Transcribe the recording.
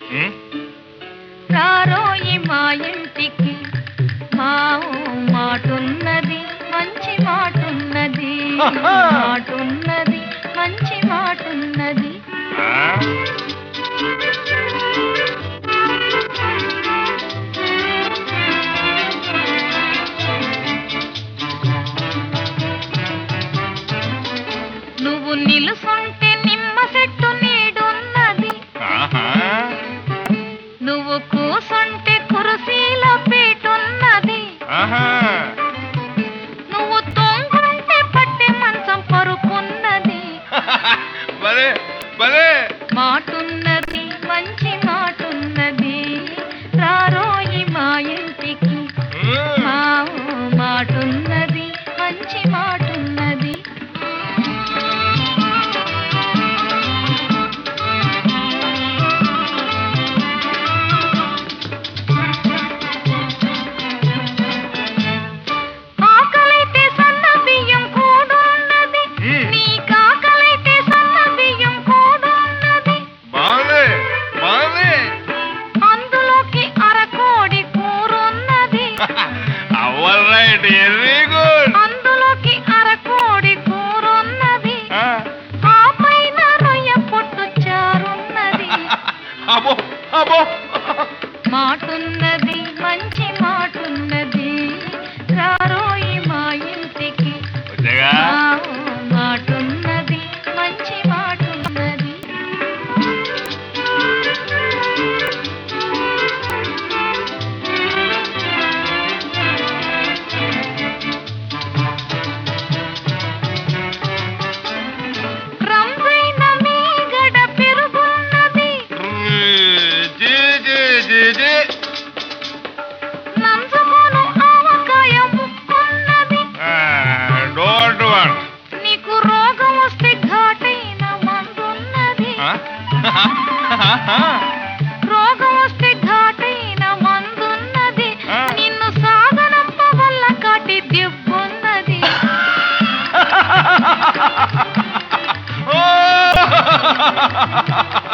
ఉమ్, రారోయి మా ఇంటికి మా మాటున్నది మంచి మాటున్నది మాటున్నది మంచి మాటున్నది ఆ? నువ్వు నిలుసుంటే నిమ్మ చెట్టు నీడున్నది ఆహా. నువ్వు కూసుంటే కురుసీలో పీటున్నది ఆహా. నువ్వు తొంగుంటే పట్టే మంచం పరుపున్నది భలే భలే మాటున్నది మంచి మాటున్నది రారోయి మా ఇంటికి ఉమ్. మా మాటున్నది మంచి మాటున్నది ఆకలైతే సన్న బియ్యం కూడున్నది మ్మ్. నీకాకలైతే సన్న బియ్యం కూడున్నది బాగుంది బాగుంది అందులోకి అరకోడి కూరున్నది అవల్ రైట్ వెరీ గుడ్ అందులోకి అరకోడి కూరున్నది ఆ పైన రొయ్య పొట్టు చారున్నది అబో అబో మాటున్నది మంచి మాటున్నది రారోయి మా ఇంటికి వచ్చాగా ఆ మాటున్నది మంచి మాటున్నది రంజైన మీగడ పెరుగున్నది జీ జీ జీ జీ నంజుకోను ఆవకాయ ముక్కున్నది డోంట్ వాంట్ నీకు రోగం వస్తే ఘాటైన మందున్నది రోగం వస్తే ఘాటైన మందున్నది ఆ. నిన్ను సాగనంప వల్ల కాటి దెబ్బున్నది ఓ